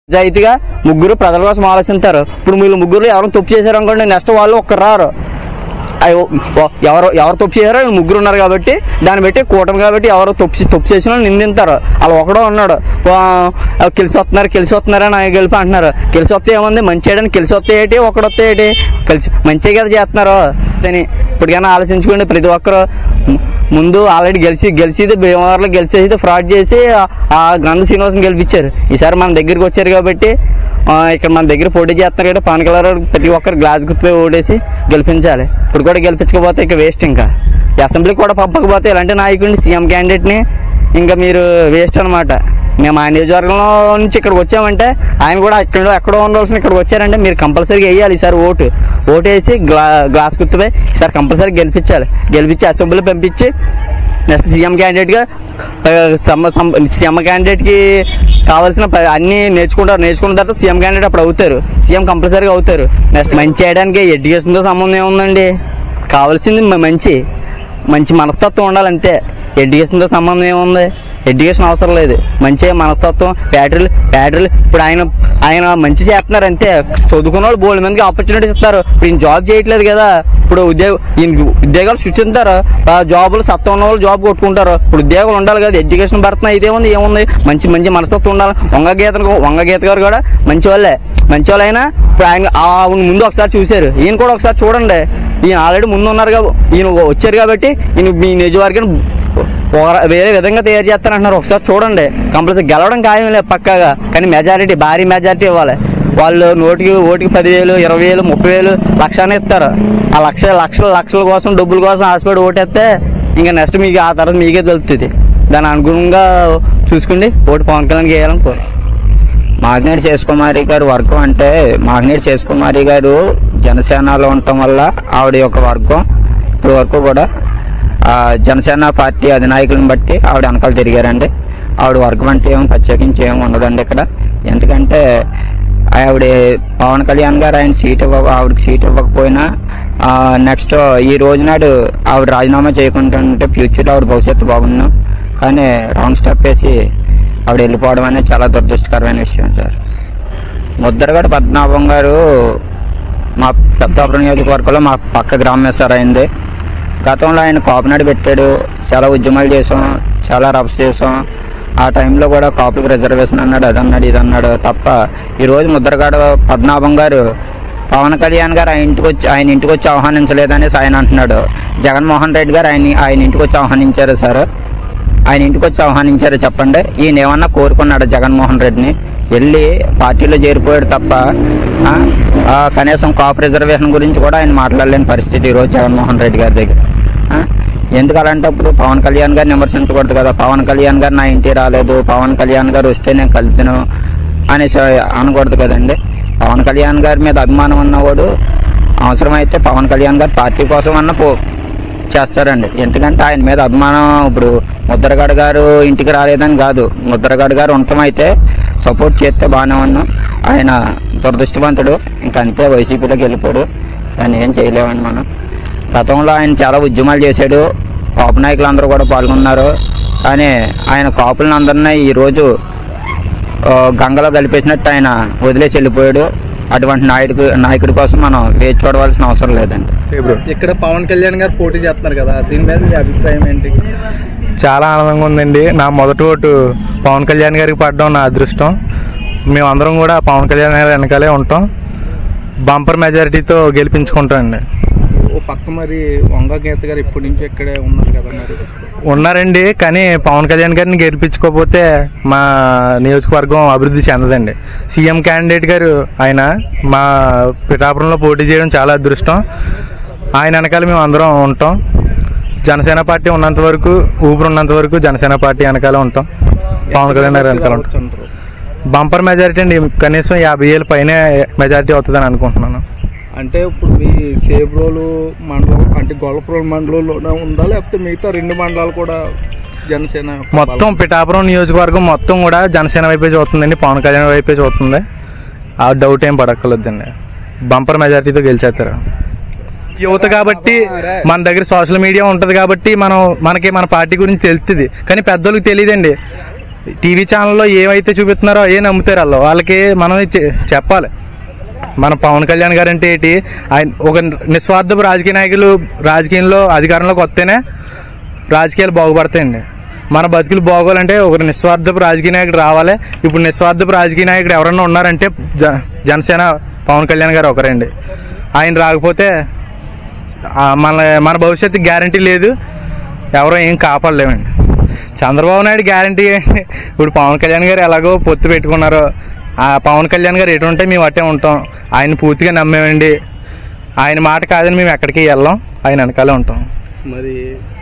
నిజాయితీగా ముగ్గురు ప్రజల కోసం ఆలోచిస్తారు ఇప్పుడు వీళ్ళు ముగ్గురు ఎవరైనా తప్పు చేశారు అనుకోండి నెక్స్ట్ వాళ్ళు ఒక్కరు రారు అయ్యో, ఓ- ఎవరు ఎవరు తప్పు చేశారో వీళ్ళు ముగ్గురు ఉన్నారు కాబట్టి దాన్ని బట్టి కూటమి కాబట్టి ఎవరు తప్పు చే- తప్పు చేసిన వాళ్ళు నిందింతారు అలా ఒకడో ఉన్నాడు వా, కలిసి వస్తున్నారు కలిసి వస్తున్నారని ఆయన గెలిపి అంటున్నారు కలిసి వస్తే ఏముంది మంచి చేయడానికి కలిసి వస్తే ఏంటి ఒకడొస్తే ఏంటి కలిసి మంచిగా కదా చేస్తున్నారు అని ఇప్పటికైనా ఆలోచించుకోండి ప్రతి ఒక్కరు ము- ముందు ఆల్రెడీ గెలిచి గెలిచిది భీమవరంలో గెలిచేది ఫ్రాడ్ చేసి ఆ- ఆ గ్రంథ శ్రీనివాసం గెలిపించారు ఈసారి మన దగ్గరికి వచ్చారు కాబట్టి ఆ, ఇక్కడ మన దగ్గర పోటీ చేస్తున్నారు కాబట్టి పవన్ కళ్యాణ్ ప్రతి ఒక్కరు గ్లాస్ గుర్తుపై ఓడేసి గెలిపించాలి ఇప్పుడు కూడా గెలిపించకపోతే ఇక వేస్ట్ ఇంకా ఈ అసెంబ్లీకి కూడా పంపకపోతే ఇలాంటి నాయకుడిని సీఎం క్యాండిడేట్ని ఇంకా మీరు వేస్ట్ అనమాట మేము ఆ నియోజకవర్గంలో నుంచి ఇక్కడికి వచ్చామంటే ఆయన కూడా ఇక్కడ ఎక్కడో ఉండవలసిన ఇక్కడికి వచ్చారంటే మీరు కంపల్సరీగా వేయాలి ఈసారి ఓటు ఓటు వేసి గ్లా గ్లాస్ గుర్తుపై ఈసారి కంపల్సరీ గెలిపించాలి గెలిపించి అసెంబ్లీ పంపించి నెక్స్ట్ సీఎం క్యాండిడేట్గా సీఎం క్యాండిడేట్కి కావాల్సిన ప- అన్ని నేర్చుకుంటారు నేర్చుకున్న తర్వాత సీఎం క్యాండిడేట్ అప్పుడు అవుతారు సీఎం కంపల్సరీగా అవుతారు నెక్స్ట్ మంచి చేయడానికి ఎడ్యుకేషన్తో సంబంధం ఏముందండి కావాల్సింది మ- మంచి మంచి మనస్తత్వం ఉండాలి అంతే ఎడ్యుకేషన్తో సంబంధం ఏముంది ఎడ్యుకేషన్ అవసరం లేదు మంచి మనస్తత్వం బ్యాటరీలు బ్యాటరీలు ఇప్పుడు ఆయన ఆయన మంచి చేస్తున్నారు అంతే చదువుకున్న వాళ్ళు బోల్డ్ మందికి ఆపర్చునిటీస్ ఇస్తారు ఇప్పుడు ఈయన జాబ్ చేయట్లేదు కదా ఇప్పుడు ఉద్యోగ ఈయన ఉద్యోగాలు సృష్టిస్తారు ఆ జాబులు సత్తం ఉన్న వాళ్ళు జాబ్ కొట్టుకుంటారు ఇప్పుడు ఉద్యోగాలు ఉండాలి కదా ఎడ్యుకేషన్ భర్తన ఇదేముంది ఏముంది మంచి మంచి మనస్తత్వం ఉండాలి వంగ గీత వంగ గీత గారు కూడా మంచి వాళ్ళే మంచి వాళ్ళైనా ఇప్పుడు ఆయన ఆవిడ ముందు ఒకసారి చూశారు ఈయన కూడా ఒకసారి చూడండి ఈయన ఆల్రెడీ ముందు ఉన్నారు కాబట్టి ఈయన వచ్చారు కాబట్టి ఈయన మీ నిజవర్గం వేరే విధంగా తయారు చేస్తానంటున్నారు ఒకసారి చూడండి కంపల్సరీ గెలవడం ఖాయం లేదు పక్కాగా కానీ మెజారిటీ భారీ మెజారిటీ ఇవ్వాలి వాళ్ళు నోటికి ఓటికి పదివేలు ఇరవై వేలు ముప్పై వేలు లక్షాన్ని ఇస్తారు ఆ లక్ష లక్షల లక్షల కోసం డబ్బుల కోసం ఆశపడి ఓటేస్తే ఇంకా నెక్స్ట్ మీకు ఆ తర్వాత మీకే తెలుస్తుంది దాని అనుగుణంగా చూసుకోండి ఓటు పవన్ కళ్యాణ్కి వేయాలని కోరు మాగ్నేట్ శేషకుమారి గారు వర్గం అంటే మాగ్నేట్ శేషకుమారి గారు జనసేనలో ఉండటం వల్ల ఆవిడ యొక్క వర్గం ఇప్పటి వరకు కూడా ఆ, జనసేన పార్టీ అధినాయకులను బట్టి ఆవిడ వెనకాల తిరిగారండి ఆవిడ వర్గం అంటే ఏం ప్రత్యేకించి ఏమి ఉండదండి ఇక్కడ ఎందుకంటే ఆవిడ పవన్ కళ్యాణ్ గారు ఆయన సీట్ ఇవ్వ ఆవిడకి సీట్ ఇవ్వకపోయినా నెక్స్ట్ ఈ రోజు నాడు ఆవిడ రాజీనామా చేయకుండా ఉంటే ఫ్యూచర్లో ఆవిడ భవిష్యత్తు బాగున్నాం కానీ రాంగ్ స్టెప్ వేసి ఆవిడ వెళ్ళిపోవడం అనేది చాలా దురదృష్టకరమైన విషయం సార్ ముద్దరగడ పద్మనాభం గారు మా పెద్దాపురం నియోజకవర్గంలో మా పక్క గ్రామం సార్ అయింది గతంలో ఆయన కాపునాడు పెట్టాడు చాలా ఉద్యమాలు చేసాం చాలా రఫ్స్ చేసాం ఆ టైంలో కూడా కాపులకు రిజర్వేషన్ అన్నాడు అది అన్నాడు ఇది అన్నాడు తప్ప ఈరోజు ముద్రగడ పద్మనాభం గారు పవన్ కళ్యాణ్ గారు ఆయన ఇంటికి వచ్చి ఆయన ఇంటికి వచ్చి ఆహ్వానించలేదనేసి ఆయన అంటున్నాడు జగన్మోహన్ రెడ్డి గారు ఆయన ఆయన ఇంటికి వచ్చి ఆహ్వానించారు సార్ ఆయన ఇంటికి వచ్చి ఆహ్వానించారు చెప్పండి ఈయన ఏమన్నా కోరుకున్నాడు జగన్మోహన్ రెడ్డిని వెళ్ళి పార్టీలో చేరిపోయాడు తప్ప ఆ, ఆ, కనీసం కాపు రిజర్వేషన్ గురించి కూడా ఆయన మాట్లాడలేని పరిస్థితి ఈరోజు జగన్మోహన్ రెడ్డి గారి దగ్గర ఆ, ఎందుకు అలాంటప్పుడు పవన్ కళ్యాణ్ గారిని విమర్శించకూడదు కదా పవన్ కళ్యాణ్ గారు నా ఇంటికి రాలేదు పవన్ కళ్యాణ్ గారు వస్తే నేను కలుద్దును అనేసి అనకూడదు కదండి పవన్ కళ్యాణ్ గారి మీద అభిమానం ఉన్నవాడు అవసరమైతే పవన్ కళ్యాణ్ గారు పార్టీ కోసం అన్న పో చేస్తారండి ఎందుకంటే ఆయన మీద అభిమానం ఇప్పుడు ముద్రగడ గారు ఇంటికి రాలేదని కాదు ముద్రగడ గారు ఉండటం అయితే సపోర్ట్ చేస్తే బాగానే ఉన్నాం ఆయన దురదృష్టవంతుడు ఇంకా అంతే వైసీపీలోకి వెళ్ళిపోడు దాన్ని ఏం చేయలేమండి మనం గతంలో ఆయన చాలా ఉద్యమాలు చేశాడు కాపు నాయకులు అందరూ కూడా పాల్గొన్నారు కానీ ఆయన కాపులను అందరినీ ఈరోజు ఆ, గంగలో కలిపేసినట్టు ఆయన వదిలేసి వెళ్ళిపోయాడు అటువంటి నాయకుడు నాయకుడి కోసం మనం వేచి చూడవలసిన అవసరం లేదండి ఇక్కడ పవన్ కళ్యాణ్ గారు పోటీ చేస్తున్నారు కదా దీని మీద మీ అభిప్రాయం ఏంటి చాలా ఆనందంగా ఉందండి నా మొదటి ఓటు పవన్ కళ్యాణ్ గారికి పడడం నా అదృష్టం మేమందరం కూడా పవన్ కళ్యాణ్ గారి వెనకాలే ఉంటాం బంపర్ మెజారిటీతో గెలిపించుకుంటాం అండి ఓ పక్క మరి వంగ గీత గారు ఇప్పటి నుంచి ఇక్కడే ఉన్నారు కదా మరి ఉన్నారండి కానీ పవన్ కళ్యాణ్ గారిని గెలిపించుకోకపోతే మా నియోజకవర్గం అభివృద్ధి చెందదండి సీఎం క్యాండిడేట్ గారు ఆయన మా పిఠాపురంలో పోటీ చేయడం చాలా అదృష్టం ఆయన వెనకాల మేము అందరం ఉంటాం జనసేన పార్టీ ఉన్నంత వరకు ఊపిరి ఉన్నంత వరకు జనసేన పార్టీ వెనకాల ఉంటాం పవన్ కళ్యాణ్ గారి వెనకాల ఉంటాం అంటారు బంపర్ మెజారిటీ అండి కనీసం యాభై ఏళ్ళ పైనే మెజారిటీ అవుతుందని అనుకుంటున్నాను అంటే ఇప్పుడు మీ సేబ్రోలు మండలం అంటే గొల్లపురం మండలంలోనే ఉందా లేకపోతే మిగతా రెండు మండలాలు కూడా జనసేన యొక్క మొత్తం పిఠాపురం నియోజకవర్గం మొత్తం కూడా జనసేన వైపే చూస్తుందండి పవన్ కళ్యాణ్ వైపే చూస్తుంది ఆ డౌట్ ఏం పడక్కర్లేదండి బంపర్ మెజారిటీతో గెలిచేస్తారు యువత కాబట్టి మన దగ్గర సోషల్ మీడియా ఉంటుంది కాబట్టి మనం మనకి మన పార్టీ గురించి తెలుస్తుంది కానీ పెద్దోళ్ళకి తెలియదండి టీవీ ఛానల్లో ఏమైతే చూపిస్తున్నారో ఏ నమ్ముతారు వాళ్ళు వాళ్ళకి మనం చె- చెప్పాలి మన పవన్ కళ్యాణ్ గారు అంటే ఏంటి ఆయన ఒక నిస్వార్థపు రాజకీయ నాయకులు రాజకీయంలో అధికారంలోకి వస్తేనే రాజకీయాలు బాగుపడతాయండి మన బతుకులు బాగోవాలంటే ఒక నిస్వార్థపు రాజకీయ నాయకుడు రావాలి ఇప్పుడు నిస్వార్థపు రాజకీయ నాయకుడు ఎవరన్నా ఉన్నారంటే జ జనసేన పవన్ కళ్యాణ్ గారు ఒకరండి ఆయన రాకపోతే ఆ, మన మన భవిష్యత్తు గ్యారంటీ లేదు ఎవరో ఏం కాపాడలేమండి చంద్రబాబు నాయుడు గ్యారంటీ ఏంటి ఇప్పుడు పవన్ కళ్యాణ్ గారు ఎలాగో పొత్తు పెట్టుకున్నారో ఆ పవన్ కళ్యాణ్ గారు ఎటు ఉంటే మేము అట్టే ఉంటాం ఆయన పూర్తిగా నమ్మేమండి ఆయన మాట కాదని మేము ఎక్కడికి వెళ్ళాం ఆయన వెనకాలే ఉంటాం మరి